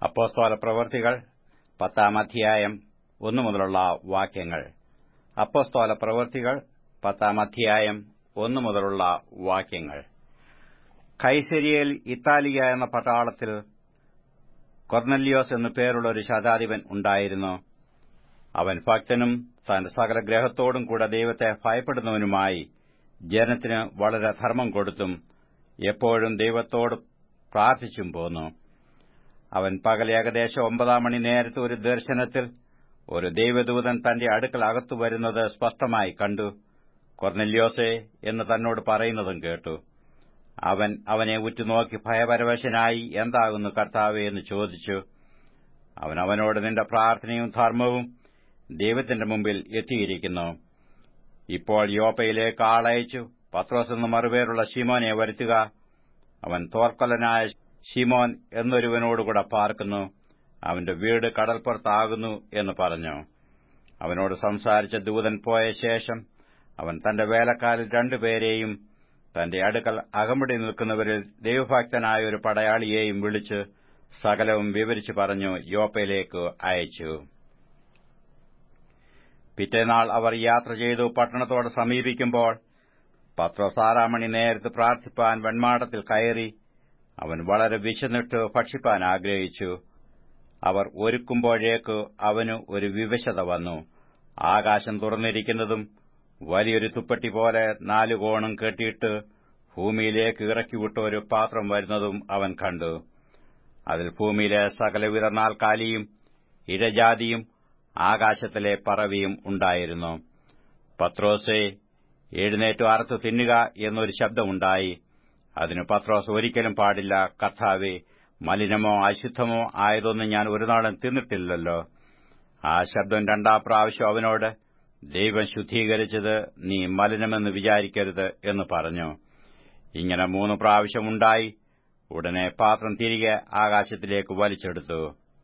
അപ്പോസ്തോല പ്രവൃത്തികൾ പത്താം അധ്യായം ഒന്നു മുതലുള്ള വാക്യങ്ങൾ അപ്പോസ്തോല പ്രവൃത്തികൾ പത്താം അധ്യായം ഒന്നു മുതലുള്ള വാക്യങ്ങൾ കൈസരിയയിൽ ഇത്താലിയ എന്ന പട്ടാളത്തിൽ കൊർന്നല്യോസ് എന്നു പേരുള്ള ഒരു ശതാധിപൻ ഉണ്ടായിരുന്നു അവൻ ഭക്തനും തന്റെ സകല ഗ്രഹത്തോടും കൂടെ ദൈവത്തെ ഭയപ്പെടുന്നവനുമായി ജനത്തിന് വളരെ ധർമ്മം കൊടുത്തും എപ്പോഴും ദൈവത്തോട് പ്രാർത്ഥിച്ചും പോന്നു അവൻ പകൽ ഏകദേശം ഒമ്പതാം മണി നേരത്തെ ഒരു ദർശനത്തിൽ ഒരു ദൈവദൂതൻ തന്റെ അടുക്കൽ അകത്തു വരുന്നത് സ്പഷ്ടമായി കണ്ടു കൊർനെല്യോസെ എന്ന് തന്നോട് പറയുന്നതും കേട്ടു അവൻ അവനെ ഉറ്റുനോക്കി ഭയപരവശനായി എന്താകുന്നു കർത്താവെ എന്ന് ചോദിച്ചു അവൻ അവനോട് നിന്റെ പ്രാർത്ഥനയും ധർമ്മവും ദൈവത്തിന്റെ മുമ്പിൽ എത്തിയിരിക്കുന്നു ഇപ്പോൾ യോപ്പയിലേക്ക് ആളയച്ചു പത്രോസ് എന്ന മറുപേരുള്ള ഷിമോനെ വരുത്തുക അവൻ തോർക്കൊല്ലനായ ഷിമോൻ എന്നൊരുവനോടുകൂടെ പാർക്കുന്നു അവന്റെ വീട് കടൽപ്പുറത്താകുന്നു എന്ന് പറഞ്ഞു അവനോട് സംസാരിച്ച ദൂതൻ പോയ ശേഷം അവൻ തന്റെ വേലക്കാരിൽ രണ്ടുപേരെയും തന്റെ അടുക്കൽ അകമ്പടി നിൽക്കുന്നവരിൽ ദൈവഭക്തനായ ഒരു പടയാളിയെയും വിളിച്ച് സകലവും വിവരിച്ചു പറഞ്ഞു യോപ്പയിലേക്ക് അയച്ചു പിറ്റേനാൾ അവർ യാത്ര ചെയ്തു പട്ടണത്തോട് സമീപിക്കുമ്പോൾ പത്രോസ് ആറാം മണി നേരത്ത് പ്രാർത്ഥിപ്പാൻ വെൺമാടത്തിൽ കയറി അവൻ വളരെ വിശന്നിട്ട് ഭക്ഷിപ്പാൻ ആഗ്രഹിച്ചു അവർ ഒരുക്കുമ്പോഴേക്ക് അവന് ഒരു വിവശത വന്നു ആകാശം തുറന്നിരിക്കുന്നതും വലിയൊരു തുപ്പട്ടി പോലെ നാലു കോണും കെട്ടിയിട്ട് ഭൂമിയിലേക്ക് ഇറക്കിവിട്ട ഒരു പാത്രം വരുന്നതും അവൻ കണ്ടു അതിൽ ഭൂമിയിലെ സകലവിധ നാൽക്കാലിയും ഇഴജാതിയും ആകാശത്തിലെ പറവിയും ഉണ്ടായിരുന്നു പത്രോസെ എഴുന്നേറ്റു അറുത്തു തിന്നുക എന്നൊരു ശബ്ദമുണ്ടായി അതിന് പത്രോസ് ഒരിക്കലും പാടില്ല കർത്താവെ മലിനമോ അശുദ്ധമോ ആയതൊന്നും ഞാൻ ഒരു നാളും തിന്നിട്ടില്ലല്ലോ ആ ശബ്ദം രണ്ടാം പ്രാവശ്യം അവനോട് ദൈവം ശുദ്ധീകരിച്ചത് നീ മലിനമെന്ന് വിചാരിക്കരുത് എന്ന് പറഞ്ഞു ഇങ്ങനെ മൂന്ന് പ്രാവശ്യമുണ്ടായി ഉടനെ പാത്രം തിരികെ ആകാശത്തിലേക്ക് വലിച്ചെടുത്തു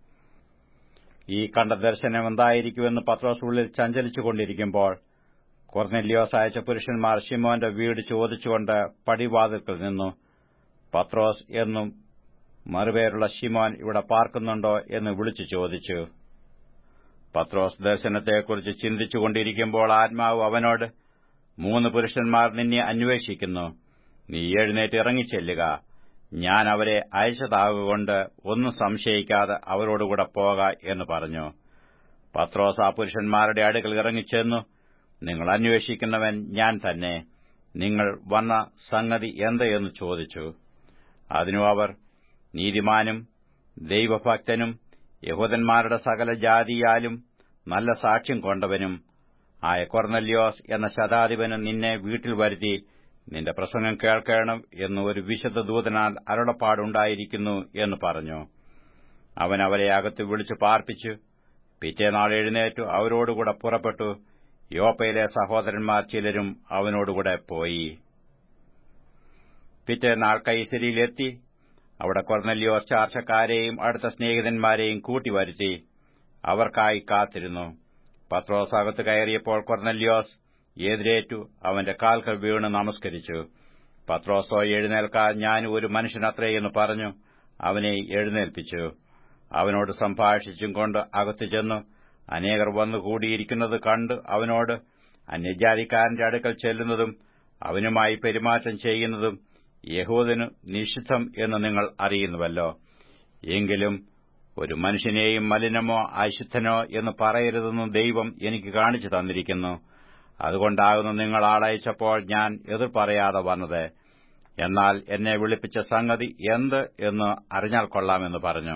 ഈ കണ്ട ദർശനം എന്തായിരിക്കുമെന്ന് പത്രോസ് ഉള്ളിൽ ചഞ്ചലിച്ചുകൊണ്ടിരിക്കുമ്പോൾ കൊർനെല്യോസ് അയച്ച പുരുഷന്മാർ ഷിമോന്റെ വീട് ചോദിച്ചുകൊണ്ട് പടിവാതിൽക്കൽ നിന്നു പത്രോസ് എന്നും മറുപേരുള്ള ഷിമോൻ ഇവിടെ പാർക്കുന്നുണ്ടോ എന്ന് വിളിച്ചു ചോദിച്ചു പത്രോസ് ദർശനത്തെക്കുറിച്ച് ചിന്തിച്ചുകൊണ്ടിരിക്കുമ്പോൾ ആത്മാവ് അവനോട് മൂന്ന് പുരുഷന്മാർ നിന്നെ അന്വേഷിക്കുന്നു നീ എഴുന്നേറ്റ് ഇറങ്ങിച്ചെല്ലുക ഞാൻ അവരെ അയച്ചതാകൊണ്ട് ഒന്നും സംശയിക്കാതെ അവരോടുകൂടെ പോക എന്ന് പറഞ്ഞു പത്രോസ് ആ പുരുഷന്മാരുടെ അടുക്കൽ ഇറങ്ങിച്ചെന്നു നിങ്ങൾ അന്വേഷിക്കുന്നവൻ ഞാൻ തന്നെ നിങ്ങൾ വന്ന സംഗതി എന്ത് എന്ന് ചോദിച്ചു അതിനു അവർ നീതിമാനും ദൈവഭക്തനും യഹൂദന്മാരുടെ സകല ജാതിയാലും നല്ല സാക്ഷ്യം കൊണ്ടവനും ആയ കൊർന്നല്യോസ് എന്ന ശതാധിപനും നിന്നെ വീട്ടിൽ വരുത്തി നിന്റെ പ്രസംഗം കേൾക്കണം എന്ന് ഒരു വിശുദ്ധ ദൂതനാൽ അരുളപ്പാടുണ്ടായിരിക്കുന്നു എന്ന് പറഞ്ഞു അവൻ അവരെ അകത്ത് വിളിച്ചു പാർപ്പിച്ചു പിറ്റേനാൾ എഴുന്നേറ്റു അവരോടുകൂടെ പുറപ്പെട്ടു യോപ്പയിലെ സഹോദരന്മാർ ചിലരും അവനോടുകൂടെ പോയി പിറ്റേനാൾ കൈസരിയിലെത്തി അവിടെ കൊർന്നല്യോസ് ചാർച്ചക്കാരെയും അടുത്ത സ്നേഹിതന്മാരെയും കൂട്ടിവരുത്തി അവർക്കായി കാത്തിരുന്നു പത്രോസ് അകത്ത് കയറിയപ്പോൾ കൊർന്നല്യോസ് എതിരേറ്റു അവന്റെ കാൽക്കൽ വീണ് നമസ്കരിച്ചു പത്രോസോ എഴുന്നേൽക്കാൻ ഞാൻ ഒരു മനുഷ്യനത്രേ എന്ന് പറഞ്ഞു അവനെ എഴുന്നേൽപ്പിച്ചു അവനോട് സംഭാഷിച്ചും കൊണ്ട് അകത്തു ചെന്നു അനേകർ വന്നുകൂടിയിരിക്കുന്നത് കണ്ട് അവനോട് അന്യജാതിക്കാരന്റെ അടുക്കൽ ചെല്ലുന്നതും അവനുമായി പെരുമാറ്റം ചെയ്യുന്നതും യഹൂദന് നിഷിദ്ധം എന്ന് നിങ്ങൾ അറിയുന്നുവല്ലോ എങ്കിലും ഒരു മനുഷ്യനെയും മലിനമോ അശുദ്ധനോ എന്ന് പറയരുതെന്ന് ദൈവം എനിക്ക് കാണിച്ചു തന്നിരിക്കുന്നു അതുകൊണ്ടാകുന്നു നിങ്ങൾ ആളയച്ചപ്പോൾ ഞാൻ എതിർ പറയാതെ വന്നത് എന്നാൽ എന്നെ വിളിപ്പിച്ച സംഗതി എന്ത് എന്ന് അറിഞ്ഞാൽ കൊള്ളാമെന്ന് പറഞ്ഞു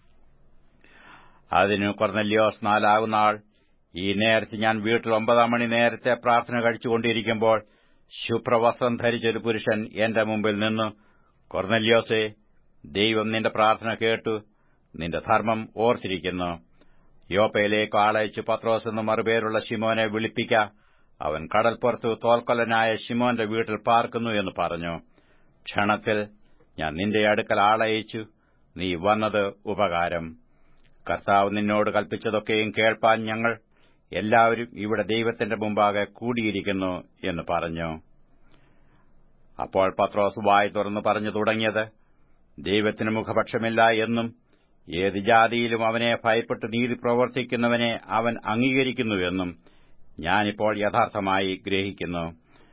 അതിനു കൊർന്നല്യോസ് നാലാകുന്ന ആൾ ഈ നേരത്തെ ഞാൻ വീട്ടിൽ ഒമ്പതാം മണി നേരത്തെ പ്രാർത്ഥന കഴിച്ചുകൊണ്ടിരിക്കുമ്പോൾ ശുഭ്രവസ്ത്രം ധരിച്ചൊരു പുരുഷൻ എന്റെ മുമ്പിൽ നിന്നു കൊർന്നല്യോസെ ദൈവം നിന്റെ പ്രാർത്ഥന കേട്ടു നിന്റെ ധർമ്മം ഓർത്തിരിക്കുന്നു യോപ്പയിലേക്ക് ആളയച്ചു പത്രോസ് എന്ന് മറുപേരുള്ള ഷിമോനെ വിളിപ്പിക്ക അവൻ കടൽപ്പുറത്ത് തോൽക്കൊല്ലനായ ഷിമോന്റെ വീട്ടിൽ പാർക്കുന്നു എന്ന് പറഞ്ഞു ക്ഷണത്തിൽ ഞാൻ നിന്റെ അടുക്കൽ ആളയച്ചു നീ വന്നത് ഉപകാരം കർത്താവ് നിന്നോട് കൽപ്പിച്ചതൊക്കെയും കേൾപ്പാൻ ഞങ്ങൾ എല്ലാവരും ഇവിടെ ദൈവത്തിന്റെ മുമ്പാകെ കൂടിയിരിക്കുന്നു എന്ന് പറഞ്ഞു അപ്പോൾ പത്രോസ് വായി തുറന്നു പറഞ്ഞു തുടങ്ങിയത് ദൈവത്തിന് മുഖപക്ഷമില്ല എന്നും ഏത് ജാതിയിലും അവനെ ഭയപ്പെട്ട് നീതി പ്രവർത്തിക്കുന്നവനെ അവൻ അംഗീകരിക്കുന്നുവെന്നും ഞാനിപ്പോൾ യഥാർത്ഥമായി ഗ്രഹിക്കുന്നു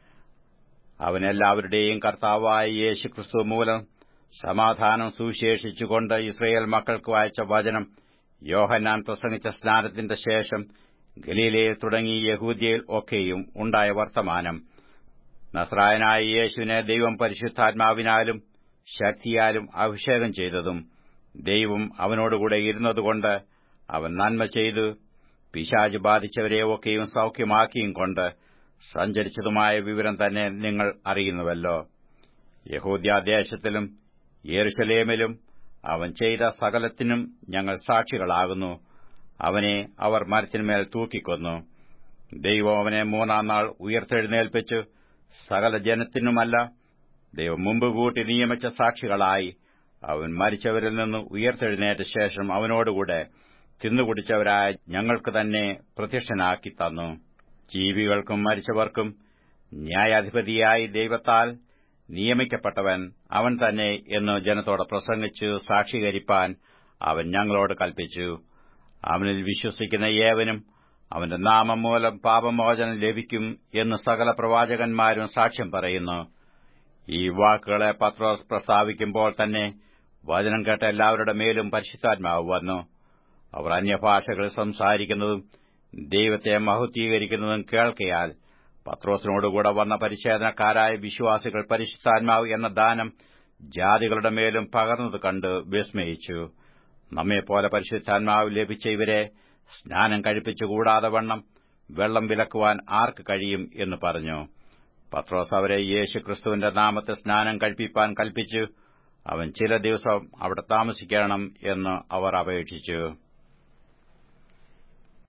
അവൻ എല്ലാവരുടെയും കർത്താവായ യേശുക്രിസ്തു മൂലം സമാധാനം സുവിശേഷിച്ചുകൊണ്ട് ഇസ്രയേൽ മക്കൾക്ക് വായിച്ച വചനം യോഹന്നാൻ പ്രസംഗിച്ച സ്നാനത്തിന്റെ ശേഷം ഗലീലയിൽ തുടങ്ങി യഹൂദ്യയിൽ ഒക്കെയും ഉണ്ടായ വർത്തമാനം നസ്രായനായ യേശുവിനെ ദൈവം പരിശുദ്ധാത്മാവിനാലും ശക്തിയാലും അഭിഷേകം ചെയ്തതും ദൈവം അവനോടുകൂടെ ഇരുന്നതുകൊണ്ട് അവൻ നന്മ ചെയ്തു പിശാജ് ബാധിച്ചവരെ ഒക്കെയും സൌഖ്യമാക്കിയും കൊണ്ട് സഞ്ചരിച്ചതുമായ വിവരം തന്നെ നിങ്ങൾ അറിയുന്നുവല്ലോ യഹൂദ്യാദേശത്തിലും യെരുശലേമിലും അവൻ ചെയ്ത സകലത്തിനും ഞങ്ങൾ സാക്ഷികളാകുന്നു അവനെ അവർ മരത്തിന്മേൽ തൂക്കിക്കൊന്നു ദൈവം അവനെ മൂന്നാം നാൾ ഉയർത്തെഴുന്നേൽപ്പിച്ചു സകല ജനത്തിനുമല്ല ദൈവം മുമ്പ് കൂട്ടി നിയമിച്ച സാക്ഷികളായി അവൻ മരിച്ചവരിൽ നിന്ന് ഉയർത്തെഴുന്നേറ്റ ശേഷം അവനോടുകൂടെ തിന്നുകുടിച്ചവരായ ഞങ്ങൾക്ക് തന്നെ പ്രത്യക്ഷനാക്കി തന്നു ജീവികൾക്കും മരിച്ചവർക്കും ന്യായാധിപതിയായി ദൈവത്താൽ നിയമിക്കപ്പെട്ടവൻ അവൻ തന്നെ എന്ന് ജനത്തോട് പ്രസംഗിച്ചു സാക്ഷീകരിപ്പാൻ അവൻ ഞങ്ങളോട് കൽപ്പിച്ചു അവനിൽ വിശ്വസിക്കുന്ന ഏവനും അവന്റെ നാമം മൂലം പാപമോചനം ലഭിക്കും എന്ന് സകല പ്രവാചകന്മാരും സാക്ഷ്യം പറയുന്നു ഈ വാക്കുകളെ പത്രോസ് പ്രസ്താവിക്കുമ്പോൾ തന്നെ വചനം കേട്ട എല്ലാവരുടെ മേലും പരിശുദ്ധാത്മാവ് വന്നു അവർ അന്യഭാഷകളിൽ സംസാരിക്കുന്നതും ദൈവത്തെ മഹത്വീകരിക്കുന്നതും കേൾക്കയാൽ പത്രോസിനോടുകൂടെ വന്ന പരിശോധനക്കാരായ വിശ്വാസികൾ പരിശുദ്ധാത്മാവ് എന്ന ദാനം ജാതികളുടെ മേലും പകർന്നത് കണ്ട് വിസ്മയിച്ചു നമ്മെപ്പോലെ പരിശുദ്ധാത്മാവ് ലഭിച്ച ഇവരെ സ്നാനം കഴിപ്പിച്ചുകൂടാതെ വണ്ണം വെള്ളം വിലക്കുവാൻ ആർക്ക് കഴിയും എന്ന് പറഞ്ഞു പത്രോസ് അവരെ യേശുക്രിസ്തുവിന്റെ നാമത്തെ സ്നാനം കഴിപ്പിപ്പാൻ കൽപ്പിച്ചു അവൻ ചില ദിവസം അവിടെ താമസിക്കണം എന്ന് അവർ അപേക്ഷിച്ചു